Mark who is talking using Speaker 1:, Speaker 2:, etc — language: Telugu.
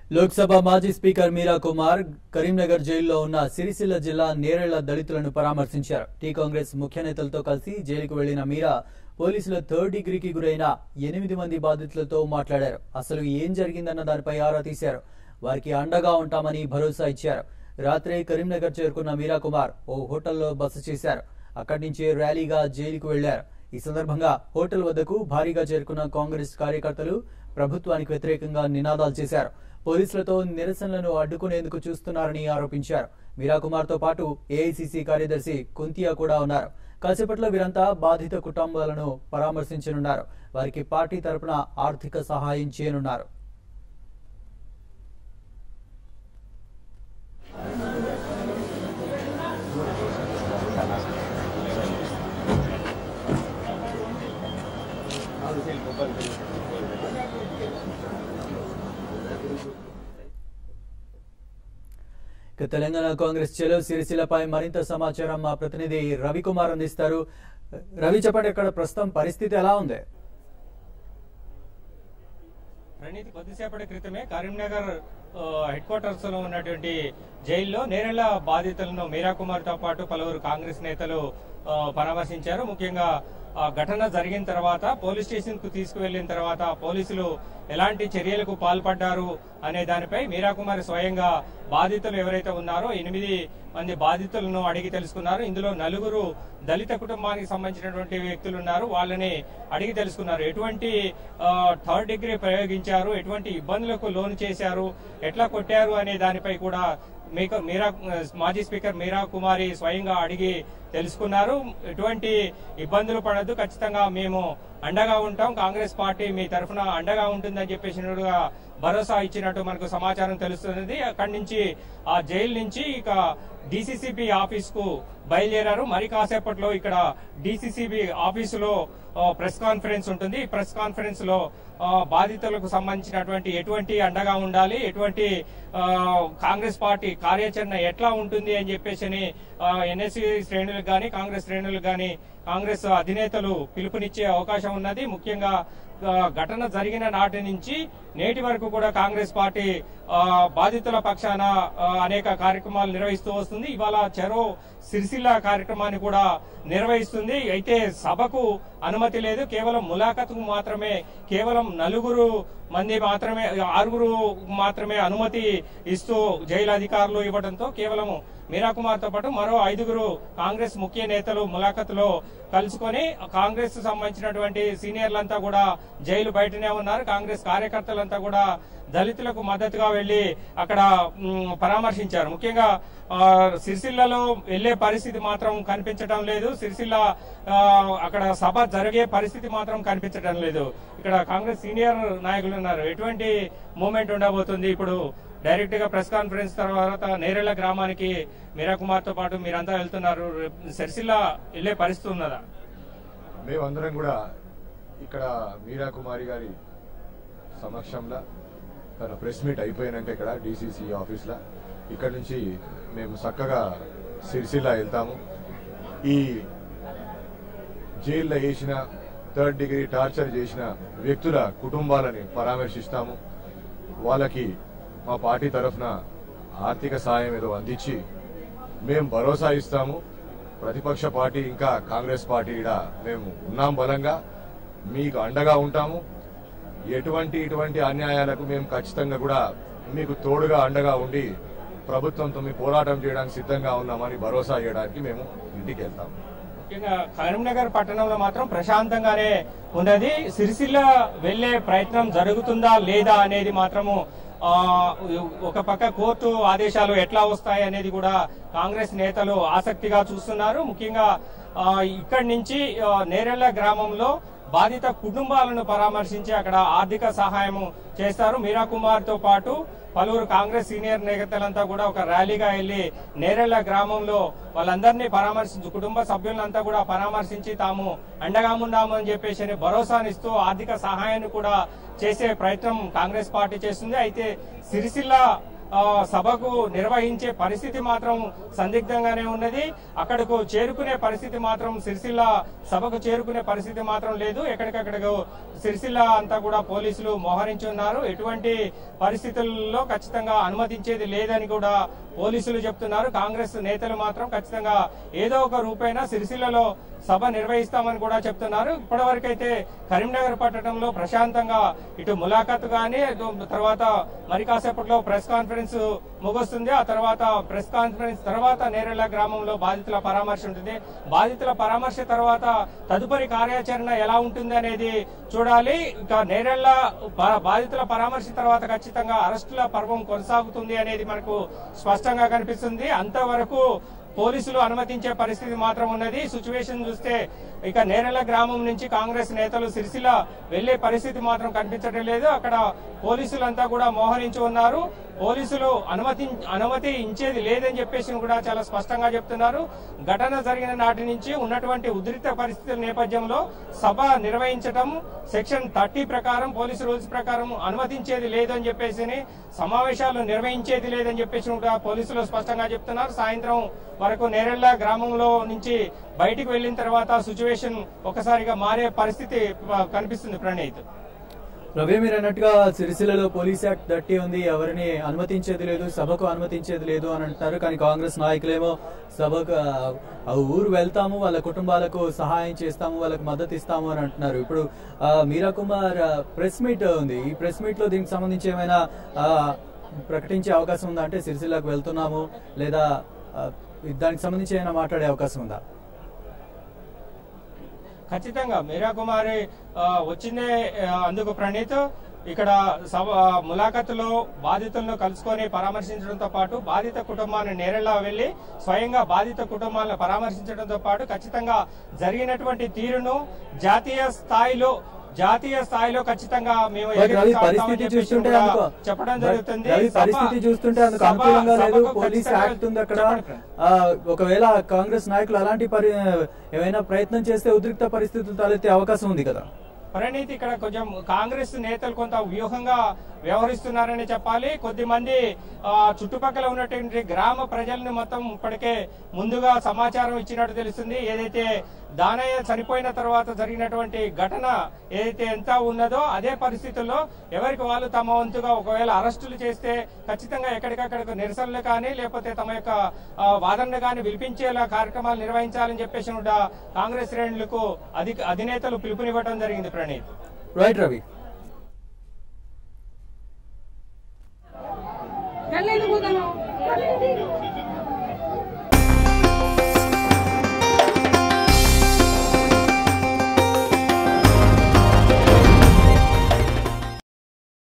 Speaker 1: లోక్సభ మాజీ స్పీకర్ మీరా కుమార్ కరీంనగర్ జైల్లో ఉన్న సిరిసిల్ల జిల్లా నేరేళ్ల దళితులను పరామర్శించారు టీ కాంగ్రెస్ ముఖ్య నేతలతో కలిసి జైలుకు వెళ్లిన మీరా పోలీసుల థర్డ్ డిగ్రీకి గురైన ఎనిమిది మంది బాధితులతో మాట్లాడారు అసలు ఏం జరిగిందన్న దానిపై ఆరా తీశారు వారికి అండగా ఉంటామని భరోసా ఇచ్చారు రాత్రి కరీంనగర్ చేరుకున్న మీరా కుమార్ ఓ హోటల్లో బస చేశారు అక్కడి నుంచి ర్యాలీగా జైలుకు వెళ్లారు ఈ సందర్భంగా హోటల్ వద్దకు భారీగా చేరుకున్న కాంగ్రెస్ కార్యకర్తలు ప్రభుత్వానికి వ్యతిరేకంగా నినాదాలు చేశారు పోలీసులతో నిరసనలను అడ్డుకునేందుకు చూస్తున్నారని ఆరోపించారు మీరా కుమార్ తో పాటు ఏఐసిసి కార్యదర్శి కుంతియా కూడా ఉన్నారు కాసేపట్లో వీరంతా బాధిత కుటుంబాలను పరామర్శించనున్నారు వారికి పార్టీ తరపున ఆర్థిక సహాయం చేయనున్నారు ఇక తెలంగాణ కాంగ్రెస్ చెలో సిరిసిల్లపై మరింత సమాచారం మా ప్రతినిధి రవికుమార్ అందిస్తారు రవి చెప్పండి ఇక్కడ ప్రస్తుతం పరిస్థితి ఎలా ఉంది
Speaker 2: ప్రణీత్ కొద్దిసేపటి క్రితమే కరీంనగర్ హెడ్ క్వార్టర్స్ లో ఉన్నటువంటి జైల్లో నేరెళ్ల బాధితులను మీరా కుమార్ తో పాటు పలువురు కాంగ్రెస్ నేతలు ఆ, పరామర్శించారు ముఖ్యంగా ఆ ఘటన జరిగిన తర్వాత పోలీస్ స్టేషన్ కు తీసుకువెళ్లిన తర్వాత పోలీసులు ఎలాంటి చర్యలకు పాల్పడ్డారు అనే దానిపై మీరా కుమార్ స్వయంగా బాధితులు ఎవరైతే ఉన్నారో ఎనిమిది మంది బాధితులను అడిగి తెలుసుకున్నారు ఇందులో నలుగురు దళిత కుటుంబానికి సంబంధించినటువంటి వ్యక్తులు ఉన్నారు వాళ్ళని అడిగి తెలుసుకున్నారు ఎటువంటి ఆ, థర్డ్ డిగ్రీ ప్రయోగించారు ఎటువంటి ఇబ్బందులకు లోను చేశారు ఎట్లా కొట్టారు అనే దానిపై కూడా మీకు మీరా మాజీ స్పీకర్ మీరా కుమారి స్వయంగా అడిగి తెలుసుకున్నారు ఎటువంటి ఇబ్బందులు పడద్దు ఖచ్చితంగా మేము అండగా ఉంటాం కాంగ్రెస్ పార్టీ మీ తరఫున అండగా ఉంటుందని చెప్పేసినట్టుగా భరోసా ఇచ్చినట్టు మనకు సమాచారం తెలుస్తున్నది అక్కడి నుంచి ఆ జైలు నుంచి ఇక డిసిసిబి ఆఫీస్ కు బయలుదేరారు మరి కాసేపట్లో ఇక్కడ డిసిసిబి ఆఫీసులో ఆ, ప్రెస్ కాన్ఫరెన్స్ ఉంటుంది ఈ ప్రెస్ కాన్ఫరెన్స్ లో ఆ, బాధితులకు సంబంధించినటువంటి ఎటువంటి అండగా ఉండాలి ఎటువంటి ఆ, కాంగ్రెస్ పార్టీ కార్యాచరణ ఎట్లా ఉంటుంది అని చెప్పేసి ఎన్ఎస్సీ శ్రేణులకు గాని కాంగ్రెస్ శ్రేణులకు గాని కాంగ్రెస్ అధినేతలు పిలుపునిచ్చే అవకాశం ఉన్నది ముఖ్యంగా ఆ, ఘటన జరిగిన నాటి నుంచి నేటి వరకు కూడా కాంగ్రెస్ పార్టీ ఆ, బాధితుల పక్షాన ఆ, అనేక కార్యక్రమాలు నిర్వహిస్తూ వస్తుంది ఇవాళ చెరో సిరిసిల్ల కార్యక్రమాన్ని కూడా నిర్వహిస్తుంది అయితే సభకు అనుమతి లేదు కేవలం ములాఖతుకు మాత్రమే కేవలం నలుగురు మంది మాత్రమే ఆరుగురు మాత్రమే అనుమతి ఇస్తూ జైలు అధికారులు ఇవ్వడంతో కేవలం మీరా కుమార్ తో పాటు మరో ఐదుగురు కాంగ్రెస్ ముఖ్య నేతలు ములాఖతులో కలుసుకొని కాంగ్రెస్ సంబంధించినటువంటి సీనియర్లంతా కూడా జైలు బయటనే ఉన్నారు కాంగ్రెస్ కార్యకర్తలంతా కూడా దళితులకు మద్దతుగా వెళ్లి అక్కడ మ్, పరామర్శించారు ముఖ్యంగా ఆ, సిరిసిల్లలో వెళ్లే పరిస్థితి మాత్రం కనిపించడం లేదు సిరిసిల్ల ఆ, అక్కడ సభ జరిగే పరిస్థితి మాత్రం కనిపించడం లేదు ఇక్కడ కాంగ్రెస్ సీనియర్ నాయకులు ఉన్నారు ఎటువంటి మూమెంట్ ఉండబోతుంది ఇప్పుడు డైరెక్ట్ గా ప్రెస్ కాన్ఫరెన్స్ తర్వాత నేరేళ్ల గ్రామానికి మీరా కుమార్ తో పాటు మీరంతా వెళ్తున్నారు రేపు సిరిసిల్ల వెళ్లే పరిస్థితి ఉన్నదా
Speaker 3: మేమందరం కూడా ఇక్కడ మీరా కుమారి గారి సమక్షంలో తన ప్రెస్ మీట్ అయిపోయినాక ఇక్కడ డీసీసీ ఆఫీస్లో ఇక్కడ నుంచి మేము చక్కగా సిరిసిల్ల వెళ్తాము ఈ జైల్లో వేసిన థర్డ్ డిగ్రీ టార్చర్ చేసిన వ్యక్తుల కుటుంబాలని పరామర్శిస్తాము వాళ్ళకి మా పార్టీ తరఫున ఆర్థిక సాయం ఏదో అందించి మేము భరోసా ఇస్తాము ప్రతిపక్ష పార్టీ ఇంకా కాంగ్రెస్ పార్టీ ఈడ మేము ఉన్నాం బలంగా మీకు అండగా ఉంటాము ఎటువంటి ఇటువంటి అన్యాయాలకు మేము ఖచ్చితంగా కూడా మీకు తోడుగా అండగా ఉండి ప్రభుత్వంతో మీ పోరాటం చేయడానికి సిద్ధంగా ఉన్నామని భరోసా చేయడానికి మేము ఇంటికి వెళ్తాము
Speaker 2: ముఖ్యంగా కరీంనగర్ పట్టణంలో మాత్రం ప్రశాంతంగానే ఉన్నది సిరిసిల్ల వెళ్లే ప్రయత్నం జరుగుతుందా లేదా అనేది మాత్రము ఆ, ఒక పక్క కోర్టు ఆదేశాలు ఎట్లా వస్తాయి అనేది కూడా కాంగ్రెస్ నేతలు ఆసక్తిగా చూస్తున్నారు ముఖ్యంగా ఆ, ఇక్కడి నుంచి ఆ, నేరెళ్ల గ్రామంలో బాధిత కుటుంబాలను పరామర్శించి అక్కడ ఆర్థిక సహాయం చేస్తారు మీరా కుమార్ తో పాటు పలువురు కాంగ్రెస్ సీనియర్ నేతలంతా కూడా ఒక ర్యాలీగా వెళ్లి నేరెళ్ల గ్రామంలో వాళ్ళందరినీ పరామర్శించి కుటుంబ సభ్యులంతా కూడా పరామర్శించి తాము అండగా ఉన్నాము అని చెప్పేసి భరోసానిస్తూ ఆర్థిక సహాయాన్ని కూడా చేసే ప్రయత్నం కాంగ్రెస్ పార్టీ చేస్తుంది అయితే సిరిసిల్ల ఆ, సభకు నిర్వహించే పరిస్థితి మాత్రం సందిగ్ధంగానే ఉన్నది అక్కడకు చేరుకునే పరిస్థితి మాత్రం సిరిసిల్ల సభకు చేరుకునే పరిస్థితి మాత్రం లేదు ఎక్కడికక్కడకు సిరిసిల్ల అంతా కూడా పోలీసులు మోహరించి ఉన్నారు ఎటువంటి పరిస్థితుల్లో ఖచ్చితంగా అనుమతించేది లేదని కూడా పోలీసులు చెప్తున్నారు కాంగ్రెస్ నేతలు మాత్రం ఖచ్చితంగా ఏదో ఒక రూపైనా సిరిసిల్లలో సభ నిర్వహిస్తామని కూడా చెప్తున్నారు ఇప్పటివరకైతే కరీంనగర్ పట్టణంలో ప్రశాంతంగా ఇటు ములాఖత్ గానీ ఇటు తర్వాత మరి కాసేపట్లో ప్రెస్ కాన్ఫరెన్స్ ముగుస్తుంది ఆ తర్వాత ప్రెస్ కాన్ఫరెన్స్ తర్వాత నేరెళ్ల గ్రామంలో బాధితుల పరామర్శ ఉంటుంది బాధితుల పరామర్శ తర్వాత తదుపరి కార్యాచరణ ఎలా ఉంటుంది అనేది చూడాలి ఇక నేరెళ్ల బా- బాధితుల పరామర్శ తర్వాత ఖచ్చితంగా అరెస్టుల పర్వం కొనసాగుతుంది అనేది మనకు స్పష్టంగా కనిపిస్తుంది అంతవరకు పోలీసులు అనుమతించే పరిస్థితి మాత్రం ఉన్నది సిచ్యువేషన్ చూస్తే ఇక నేరెల గ్రామం నుంచి కాంగ్రెస్ నేతలు సిరిసిల్ల వెళ్లే పరిస్థితి మాత్రం కనిపించడం లేదు అక్కడ పోలీసులంతా కూడా మోహరించి ఉన్నారు పోలీసులు అనుమతి అనుమతి ఇచ్చేది లేదని చెప్పేసి కూడా చాలా స్పష్టంగా చెప్తున్నారు ఘటన జరిగిన నాటి నుంచి ఉన్నటువంటి ఉద్రిక్త పరిస్థితుల నేపథ్యంలో సభ నిర్వహించడం సెక్షన్ థర్టీ ప్రకారం పోలీసు రూల్స్ ప్రకారం అనుమతించేది లేదని చెప్పేసి సమావేశాలు నిర్వహించేది లేదని చెప్పేసి కూడా పోలీసులు స్పష్టంగా చెప్తున్నారు సాయంత్రం వరకు నేరెళ్ల గ్రామంలో నుంచి బయటికి వెళ్లిన తర్వాత సిచ్యువేషన్ ఒకసారిగా మారే పరిస్థితి ఆ, కనిపిస్తుంది ప్రణీత్
Speaker 1: రవి మీరు అన్నట్టుగా సిరిసిల్లలో పోలీస్ యాక్ట్ థర్టీ ఉంది ఎవరిని అనుమతించేది లేదు సభకు అనుమతించేది లేదు అని అంటున్నారు కానీ కాంగ్రెస్ నాయకులేమో సభకు ఆ, ఆ ఊరు వెళ్తాము వాళ్ళ కుటుంబాలకు సహాయం చేస్తాము వాళ్ళకి మద్దతు ఇస్తాము అని అంటున్నారు ఇప్పుడు ఆ, మీరా కుమార్ ప్రెస్ మీట్ ఉంది ఈ ప్రెస్ మీట్ లో దీనికి సంబంధించి ఏమైనా ఆ, ప్రకటించే అవకాశం ఉందా అంటే సిరిసిల్లకు వెళ్తున్నాము లేదా ఆ, దానికి సంబంధించి ఏమైనా మాట్లాడే అవకాశం ఉందా
Speaker 2: ఖచ్చితంగా మీరా కుమారి ఆ, వచ్చిందే ఆ, అందుకు ప్రణీత్ ఇక్కడ సభ ములాఖతులో బాధితులను కలుసుకొని పరామర్శించడంతో పాటు బాధిత కుటుంబాన్ని నేరెళ్లా వెళ్లి స్వయంగా బాధిత కుటుంబాలను పరామర్శించడంతో పాటు ఖచ్చితంగా జరిగినటువంటి తీరును జాతీయ స్థాయిలో జాతీయ స్థాయిలో ఖచ్చితంగా మేము
Speaker 1: బట్ రవి
Speaker 2: ఎదుర్కొంటామని
Speaker 1: పరిస్థితి
Speaker 2: చెప్పేసి
Speaker 1: చూస్తుంటే
Speaker 2: కూడా
Speaker 1: అందుకు
Speaker 2: చెప్పడం
Speaker 1: బట్
Speaker 2: జరుగుతుంది
Speaker 1: రవి
Speaker 2: సభ-
Speaker 1: పరిస్థితి చూస్తుంటే అందుకు
Speaker 2: సభ-
Speaker 1: అనుకూలంగా లేదు
Speaker 2: సభకు
Speaker 1: పోలీస్
Speaker 2: ఖచ్చితంగా-
Speaker 1: యాక్ట్ ఉంది అక్కడ
Speaker 2: చెప్పండి ప్రణీత్.
Speaker 1: ఆ, ఒకవేళ కాంగ్రెస్ నాయకులు అలాంటి పరి ఏమైనా ప్రయత్నం చేస్తే ఉద్రిక్త పరిస్థితులు తలెత్తే అవకాశం ఉంది కదా
Speaker 2: పరిణీతి ఇక్కడ కొంచెం కాంగ్రెస్ నేతలు కొంత వ్యూహంగా వ్యవహరిస్తున్నారని చెప్పాలి కొద్ది మంది ఆ, చుట్టుపక్కల ఉన్నటువంటి గ్రామ ప్రజల్ని మొత్తం ఇప్పటికే ముందుగా సమాచారం ఇచ్చినట్టు తెలుస్తుంది ఏదైతే దానయ్య చనిపోయిన తర్వాత జరిగినటువంటి ఘటన ఏదైతే ఎంత ఉన్నదో అదే పరిస్థితుల్లో ఎవరికి వాళ్ళు తమ వంతుగా ఒకవేళ అరెస్టులు చేస్తే ఖచ్చితంగా ఎక్కడికక్కడికి నిరసనలు కానీ లేకపోతే తమ యొక్క ఆ, వాదనలు కానీ వినిపించేలా కార్యక్రమాలు నిర్వహించాలని చెప్పేసి కూడా కాంగ్రెస్ శ్రేణులకు అధిక అధినేతలు పిలుపునివ్వడం జరిగింది ప్రణీత్
Speaker 1: రైట్ రవి
Speaker 4: వెళ్ళేది పోతాను